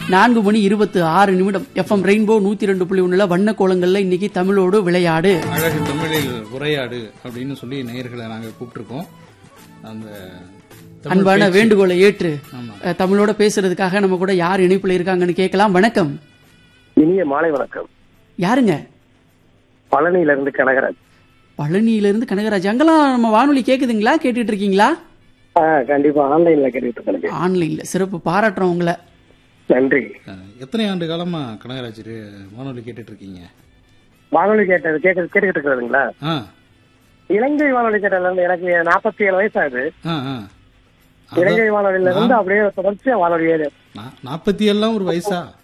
நான்கு மணி இருபத்து ஆறு நிமிடம் எஃப்எம் ரெயின்போ நூத்தி ரெண்டு புள்ளி ஒண்ணுல வண்ண கோலங்கள்ல இன்னைக்கு தமிழோடு விளையாடு அழகு தமிழில் உரையாடு அப்படின்னு சொல்லி நேயர்களை நாங்க கூப்பிட்டுருக்கோம் அந்த தமிழ் அன்பான பேச்சு. வேண்டுகோளை ஏற்று ஆமா. அஹ், தமிழோட பேசுறதுக்காக நம்ம கூட யார் இணைப்புல இருக்காங்கன்னு கேட்கலாம் வணக்கம் இனிய மாலை வணக்கம் யாருங்க பழனியில இருந்து கனகராஜ் பழனியில இருந்து கனகராஜ் அங்கெல்லாம் நம்ம வானொலி கேக்குதுங்களா கேட்டுட்டு இருக்கீங்களா ஆ, கண்டிப்பா ஆன்லைன்ல கேட்டுட்டு இருக்கேன் ஆன்லைன்ல சிறப்பு பாராட்டுறோம் உங்களை நன்றி அஹ், எத்தனை ஆண்டு காலமா கனகராஜ் வானொலி கேட்டுட்டு இருக்கீங்க வானொலி கேட்டது கேட்க கேட்டுக்கிட்டு இருக்கிறதுங்களா ஆ இலங்கை வானொலி கேட்டதுல இருந்து எனக்கு நாற்பத்தி ஏழு வயசு ஆகுது ஆ ஆ இலங்கை வானொலியில இருந்து அப்படியே தொடர்ச்சியா வானொலியே நாற்பத்தி ஏழுலாம் ஒரு வயசா